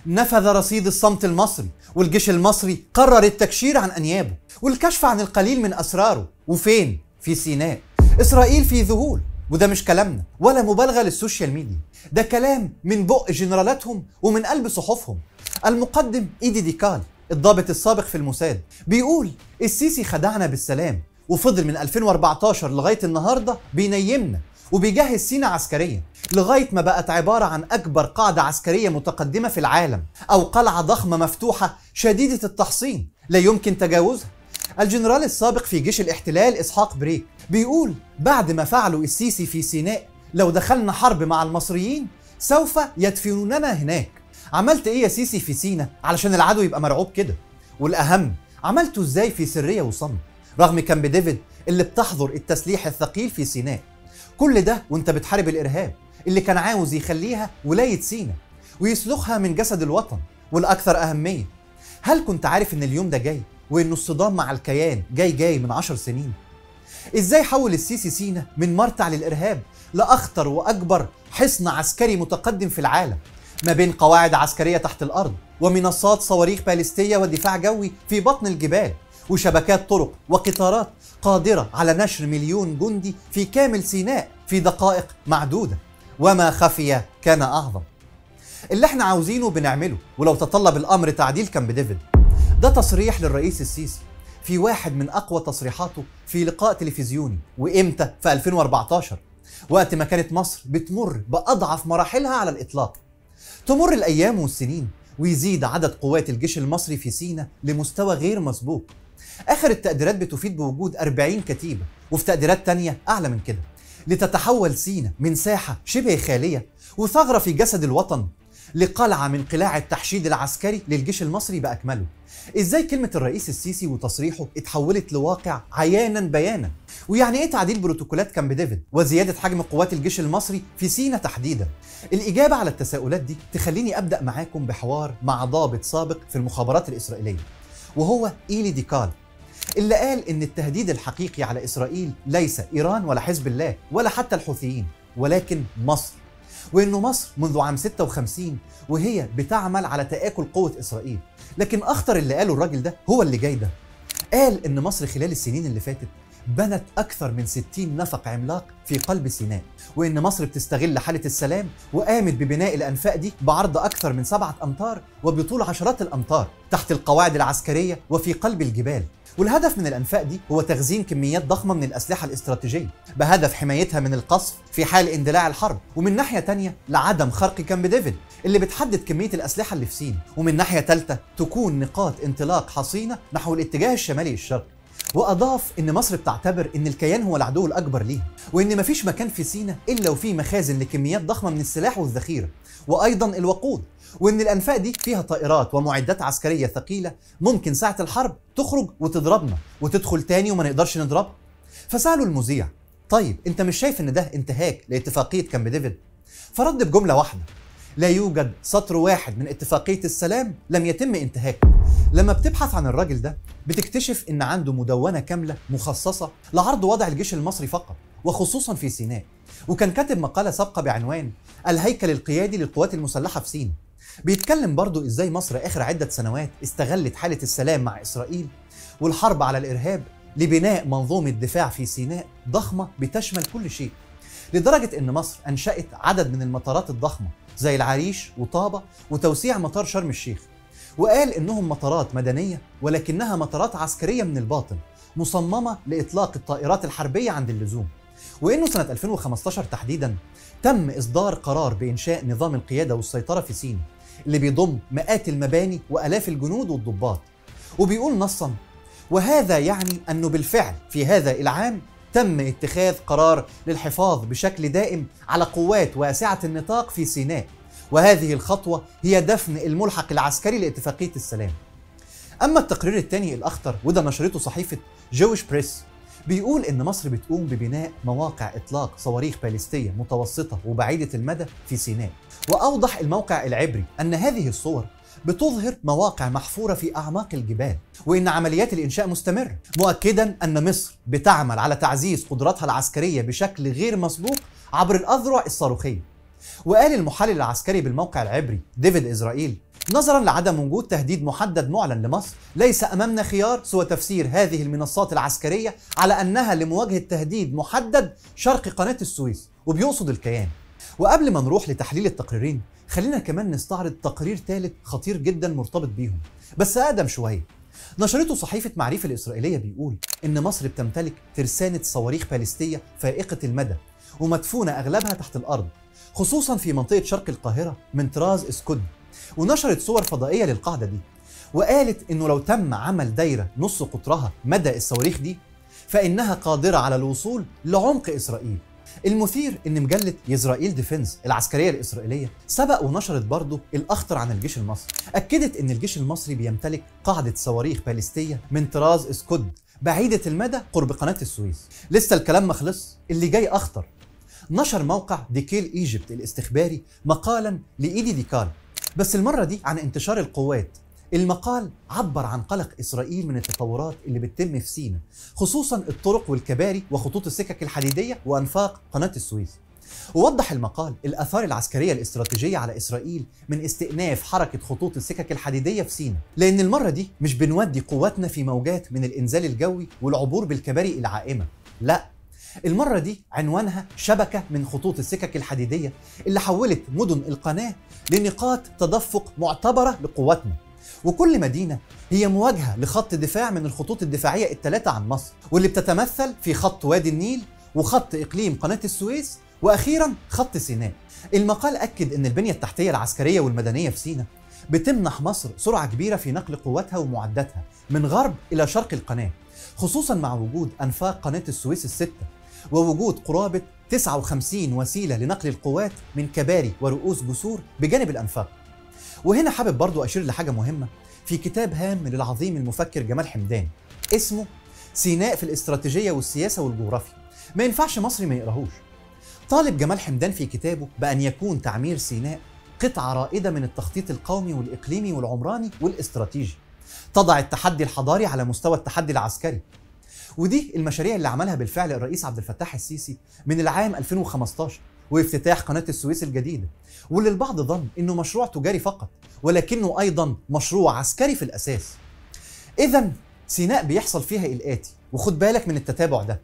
نفذ رصيد الصمت المصري والجيش المصري قرر التكشير عن أنيابه والكشف عن القليل من أسراره وفين؟ في سيناء إسرائيل في ذهول وده مش كلامنا ولا مبالغة للسوشيال ميديا ده كلام من بق جنرالاتهم ومن قلب صحفهم المقدم إيدي ديكال الضابط السابق في الموساد بيقول السيسي خدعنا بالسلام وفضل من 2014 لغاية النهاردة بينيمنا وبيجهز سينا عسكريا لغاية ما بقت عبارة عن أكبر قاعدة عسكرية متقدمة في العالم أو قلعة ضخمة مفتوحة شديدة التحصين لا يمكن تجاوزها الجنرال السابق في جيش الاحتلال إسحاق بريك بيقول بعد ما فعلوا السيسي في سيناء لو دخلنا حرب مع المصريين سوف يدفنوننا هناك عملت ايه يا سيسي في سينا علشان العدو يبقى مرعوب كده والاهم عملته ازاي في سريه وصمت رغم كامب ديفيد اللي بتحظر التسليح الثقيل في سيناء كل ده وانت بتحارب الارهاب اللي كان عاوز يخليها ولايه سينا ويسلخها من جسد الوطن والاكثر اهميه هل كنت عارف ان اليوم ده جاي وانه الصدام مع الكيان جاي جاي من عشر سنين ازاي حول السيسي سينا من مرتع للارهاب لاخطر واكبر حصن عسكري متقدم في العالم ما بين قواعد عسكريه تحت الارض ومنصات صواريخ باليستيه ودفاع جوي في بطن الجبال وشبكات طرق وقطارات قادره على نشر مليون جندي في كامل سيناء في دقائق معدوده وما خفي كان اعظم اللي احنا عاوزينه بنعمله ولو تطلب الامر تعديل كامب ديفيد ده تصريح للرئيس السيسي في واحد من اقوى تصريحاته في لقاء تلفزيوني وامتى في 2014 وقت ما كانت مصر بتمر باضعف مراحلها على الاطلاق تمر الايام والسنين ويزيد عدد قوات الجيش المصري في سينا لمستوى غير مسبوق اخر التقديرات بتفيد بوجود 40 كتيبه وفي تقديرات تانية اعلى من كده لتتحول سينا من ساحه شبه خاليه وثغره في جسد الوطن لقلعه من قلاع التحشيد العسكري للجيش المصري باكمله ازاي كلمه الرئيس السيسي وتصريحه اتحولت لواقع عيانا بيانا ويعني ايه تعديل بروتوكولات كامب ديفيد وزياده حجم قوات الجيش المصري في سينا تحديدا الاجابه على التساؤلات دي تخليني ابدا معاكم بحوار مع ضابط سابق في المخابرات الاسرائيليه وهو ايلي ديكال اللي قال ان التهديد الحقيقي على اسرائيل ليس ايران ولا حزب الله ولا حتى الحوثيين ولكن مصر وانه مصر منذ عام 56 وهي بتعمل على تآكل قوة اسرائيل لكن اخطر اللي قاله الراجل ده هو اللي جاي ده قال ان مصر خلال السنين اللي فاتت بنت أكثر من 60 نفق عملاق في قلب سيناء وإن مصر بتستغل حالة السلام وقامت ببناء الأنفاق دي بعرض أكثر من سبعة أمتار وبطول عشرات الأمتار تحت القواعد العسكرية وفي قلب الجبال والهدف من الأنفاق دي هو تخزين كميات ضخمة من الأسلحة الاستراتيجية بهدف حمايتها من القصف في حال اندلاع الحرب ومن ناحية تانية لعدم خرق كامب ديفيد اللي بتحدد كمية الأسلحة اللي في سين ومن ناحية تالتة تكون نقاط انطلاق حصينة نحو الاتجاه الشمالي الشرقي واضاف ان مصر بتعتبر ان الكيان هو العدو الاكبر ليها وان مفيش مكان في سينا الا وفيه مخازن لكميات ضخمه من السلاح والذخيره وايضا الوقود وان الانفاق دي فيها طائرات ومعدات عسكريه ثقيله ممكن ساعه الحرب تخرج وتضربنا وتدخل تاني وما نقدرش نضربها فسالوا المذيع طيب انت مش شايف ان ده انتهاك لاتفاقيه كامب ديفيد فرد بجمله واحده لا يوجد سطر واحد من اتفاقيه السلام لم يتم انتهاكه لما بتبحث عن الراجل ده بتكتشف ان عنده مدونه كامله مخصصه لعرض وضع الجيش المصري فقط وخصوصا في سيناء وكان كاتب مقاله سابقه بعنوان الهيكل القيادي للقوات المسلحه في سيناء بيتكلم برضو ازاي مصر اخر عده سنوات استغلت حاله السلام مع اسرائيل والحرب على الارهاب لبناء منظومه دفاع في سيناء ضخمه بتشمل كل شيء لدرجه ان مصر انشات عدد من المطارات الضخمه زي العريش وطابه وتوسيع مطار شرم الشيخ وقال انهم مطارات مدنيه ولكنها مطارات عسكريه من الباطن مصممه لاطلاق الطائرات الحربيه عند اللزوم وانه سنه 2015 تحديدا تم اصدار قرار بانشاء نظام القياده والسيطره في سيناء اللي بيضم مئات المباني والاف الجنود والضباط وبيقول نصا وهذا يعني انه بالفعل في هذا العام تم اتخاذ قرار للحفاظ بشكل دائم على قوات واسعه النطاق في سيناء وهذه الخطوة هي دفن الملحق العسكري لاتفاقية السلام أما التقرير الثاني الأخطر وده نشرته صحيفة جويش بريس بيقول إن مصر بتقوم ببناء مواقع إطلاق صواريخ باليستية متوسطة وبعيدة المدى في سيناء وأوضح الموقع العبري أن هذه الصور بتظهر مواقع محفورة في أعماق الجبال وإن عمليات الإنشاء مستمرة مؤكدا أن مصر بتعمل على تعزيز قدراتها العسكرية بشكل غير مسبوق عبر الأذرع الصاروخية وقال المحلل العسكري بالموقع العبري ديفيد إسرائيل نظرا لعدم وجود تهديد محدد معلن لمصر ليس امامنا خيار سوى تفسير هذه المنصات العسكريه على انها لمواجهه تهديد محدد شرق قناه السويس وبيقصد الكيان وقبل ما نروح لتحليل التقريرين خلينا كمان نستعرض تقرير ثالث خطير جدا مرتبط بيهم بس اقدم شويه نشرته صحيفة معرفة الإسرائيلية بيقول إن مصر بتمتلك ترسانة صواريخ باليستية فائقة المدى ومدفونة أغلبها تحت الأرض خصوصا في منطقة شرق القاهرة من طراز اسكود ونشرت صور فضائية للقاعدة دي وقالت إنه لو تم عمل دايرة نص قطرها مدى الصواريخ دي فإنها قادرة على الوصول لعمق إسرائيل المثير ان مجله يزرائيل ديفنس العسكريه الاسرائيليه سبق ونشرت برضه الاخطر عن الجيش المصري اكدت ان الجيش المصري بيمتلك قاعده صواريخ باليستيه من طراز اسكود بعيده المدى قرب قناه السويس لسه الكلام ما خلص اللي جاي اخطر نشر موقع ديكيل ايجيبت الاستخباري مقالا لايدي ديكال بس المره دي عن انتشار القوات المقال عبر عن قلق اسرائيل من التطورات اللي بتتم في سيناء خصوصا الطرق والكباري وخطوط السكك الحديديه وانفاق قناه السويس ووضح المقال الاثار العسكريه الاستراتيجيه على اسرائيل من استئناف حركه خطوط السكك الحديديه في سيناء لان المره دي مش بنودي قواتنا في موجات من الانزال الجوي والعبور بالكباري العائمه لا المرة دي عنوانها شبكة من خطوط السكك الحديدية اللي حولت مدن القناة لنقاط تدفق معتبرة لقواتنا وكل مدينة هي مواجهة لخط دفاع من الخطوط الدفاعية الثلاثة عن مصر واللي بتتمثل في خط وادي النيل وخط إقليم قناة السويس وأخيرا خط سيناء المقال أكد أن البنية التحتية العسكرية والمدنية في سيناء بتمنح مصر سرعة كبيرة في نقل قواتها ومعداتها من غرب إلى شرق القناة خصوصا مع وجود أنفاق قناة السويس الستة ووجود قرابة 59 وسيلة لنقل القوات من كباري ورؤوس جسور بجانب الأنفاق وهنا حابب برضو أشير لحاجة مهمة في كتاب هام للعظيم المفكر جمال حمدان اسمه سيناء في الاستراتيجية والسياسة والجغرافيا ما ينفعش مصري ما يقراهوش طالب جمال حمدان في كتابه بأن يكون تعمير سيناء قطعة رائدة من التخطيط القومي والإقليمي والعمراني والاستراتيجي تضع التحدي الحضاري على مستوى التحدي العسكري ودي المشاريع اللي عملها بالفعل الرئيس عبد الفتاح السيسي من العام 2015 وافتتاح قناة السويس الجديدة واللي البعض ظن انه مشروع تجاري فقط ولكنه ايضا مشروع عسكري في الاساس اذا سيناء بيحصل فيها الاتي وخد بالك من التتابع ده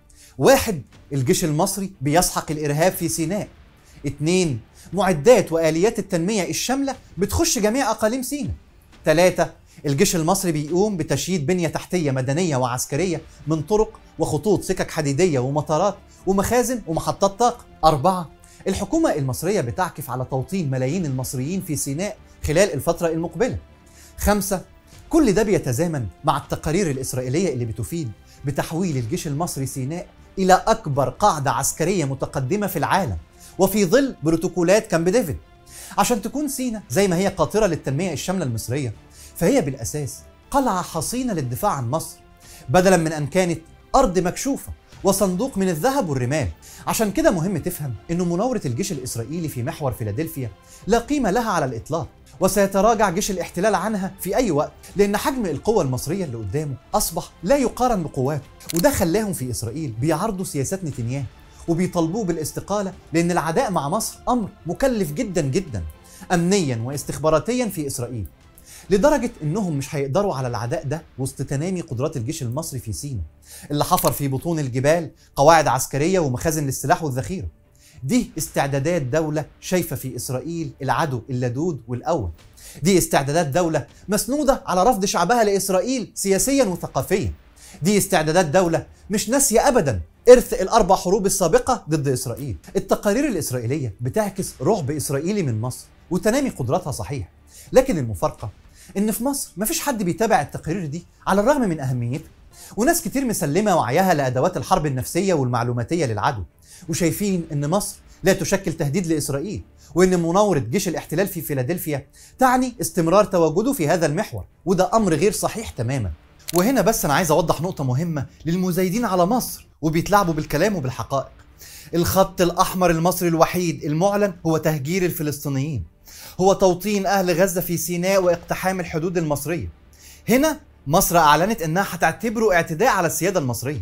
واحد الجيش المصري بيسحق الارهاب في سيناء اتنين معدات واليات التنميه الشامله بتخش جميع اقاليم سيناء ثلاثة الجيش المصري بيقوم بتشييد بنية تحتية مدنية وعسكرية من طرق وخطوط سكك حديدية ومطارات ومخازن ومحطات طاقة أربعة الحكومة المصرية بتعكف على توطين ملايين المصريين في سيناء خلال الفترة المقبلة خمسة كل ده بيتزامن مع التقارير الإسرائيلية اللي بتفيد بتحويل الجيش المصري سيناء إلى أكبر قاعدة عسكرية متقدمة في العالم وفي ظل بروتوكولات كامب ديفيد عشان تكون سينا زي ما هي قاطرة للتنمية الشاملة المصرية فهي بالأساس قلعة حصينة للدفاع عن مصر بدلا من أن كانت أرض مكشوفة وصندوق من الذهب والرمال عشان كده مهم تفهم أن مناورة الجيش الإسرائيلي في محور فيلادلفيا لا قيمة لها على الإطلاق وسيتراجع جيش الاحتلال عنها في أي وقت لأن حجم القوة المصرية اللي قدامه أصبح لا يقارن بقواته وده خلاهم في إسرائيل بيعارضوا سياسات نتنياهو وبيطالبوه بالاستقالة لأن العداء مع مصر أمر مكلف جدا جدا أمنيا واستخباراتيا في إسرائيل لدرجة إنهم مش هيقدروا على العداء ده وسط تنامي قدرات الجيش المصري في سيناء اللي حفر في بطون الجبال قواعد عسكرية ومخازن للسلاح والذخيرة دي استعدادات دولة شايفة في إسرائيل العدو اللدود والأول دي استعدادات دولة مسنودة على رفض شعبها لإسرائيل سياسيا وثقافيا دي استعدادات دولة مش ناسية أبدا إرث الأربع حروب السابقة ضد إسرائيل التقارير الإسرائيلية بتعكس رعب إسرائيلي من مصر وتنامي قدراتها صحيح لكن المفارقة إن في مصر مفيش حد بيتابع التقارير دي على الرغم من أهميتها وناس كتير مسلمة وعيها لأدوات الحرب النفسية والمعلوماتية للعدو وشايفين إن مصر لا تشكل تهديد لإسرائيل وإن مناورة جيش الاحتلال في فيلادلفيا تعني استمرار تواجده في هذا المحور وده أمر غير صحيح تماما وهنا بس أنا عايز أوضح نقطة مهمة للمزايدين على مصر وبيتلعبوا بالكلام وبالحقائق الخط الأحمر المصري الوحيد المعلن هو تهجير الفلسطينيين هو توطين أهل غزة في سيناء واقتحام الحدود المصرية هنا مصر أعلنت أنها هتعتبره اعتداء على السيادة المصرية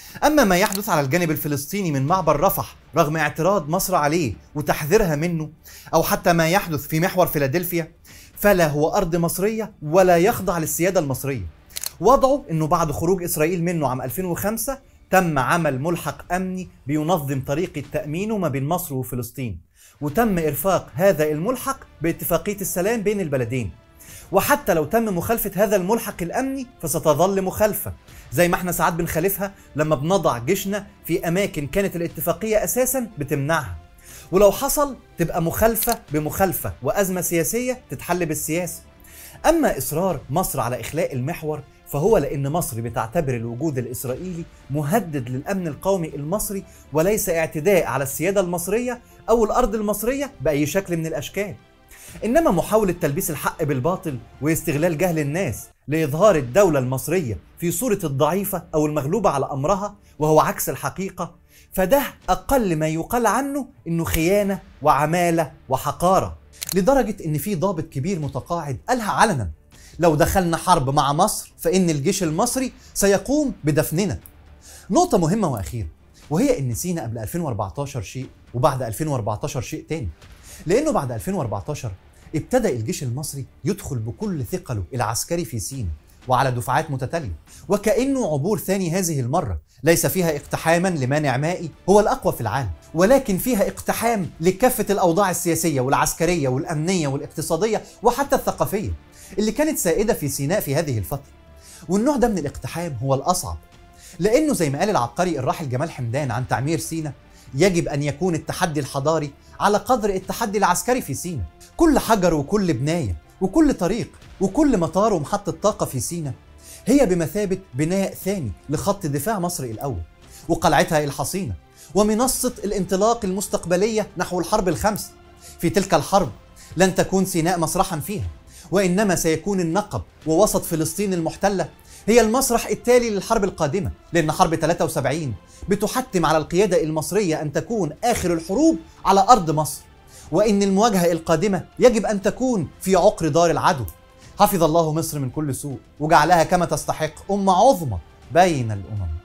أما ما يحدث على الجانب الفلسطيني من معبر رفح رغم اعتراض مصر عليه وتحذيرها منه أو حتى ما يحدث في محور فيلادلفيا فلا هو أرض مصرية ولا يخضع للسيادة المصرية وضعه أنه بعد خروج إسرائيل منه عام 2005 تم عمل ملحق أمني بينظم طريقة تأمينه ما بين مصر وفلسطين وتم إرفاق هذا الملحق باتفاقية السلام بين البلدين وحتى لو تم مخالفة هذا الملحق الأمني فستظل مخالفة زي ما احنا ساعات بنخالفها لما بنضع جيشنا في أماكن كانت الاتفاقية أساسا بتمنعها ولو حصل تبقى مخالفة بمخالفة وأزمة سياسية تتحل بالسياسة أما إصرار مصر على إخلاء المحور فهو لأن مصر بتعتبر الوجود الإسرائيلي مهدد للأمن القومي المصري وليس اعتداء على السيادة المصرية أو الأرض المصرية بأي شكل من الأشكال إنما محاولة تلبيس الحق بالباطل واستغلال جهل الناس لإظهار الدولة المصرية في صورة الضعيفة أو المغلوبة على أمرها وهو عكس الحقيقة فده أقل ما يقال عنه إنه خيانة وعمالة وحقارة لدرجة إن في ضابط كبير متقاعد قالها علنا لو دخلنا حرب مع مصر فإن الجيش المصري سيقوم بدفننا نقطة مهمة وأخيرة وهي إن سينا قبل 2014 شيء وبعد 2014 شيء تاني لأنه بعد 2014 ابتدأ الجيش المصري يدخل بكل ثقله العسكري في سينا وعلى دفعات متتالية وكأنه عبور ثاني هذه المرة ليس فيها اقتحاما لمانع مائي هو الأقوى في العالم ولكن فيها اقتحام لكافة الأوضاع السياسية والعسكرية والأمنية والاقتصادية وحتى الثقافية اللي كانت سائدة في سيناء في هذه الفترة والنوع ده من الاقتحام هو الأصعب لأنه زي ما قال العبقري الراحل جمال حمدان عن تعمير سينا يجب أن يكون التحدي الحضاري على قدر التحدي العسكري في سينا كل حجر وكل بناية وكل طريق وكل مطار ومحطة طاقة في سينا هي بمثابة بناء ثاني لخط دفاع مصر الأول وقلعتها الحصينة ومنصة الانطلاق المستقبلية نحو الحرب الخمس في تلك الحرب لن تكون سيناء مسرحا فيها وإنما سيكون النقب ووسط فلسطين المحتلة هي المسرح التالي للحرب القادمة لأن حرب 73 بتحتم على القيادة المصرية أن تكون آخر الحروب على أرض مصر وإن المواجهة القادمة يجب أن تكون في عقر دار العدو حفظ الله مصر من كل سوء وجعلها كما تستحق أمة عظمى بين الأمم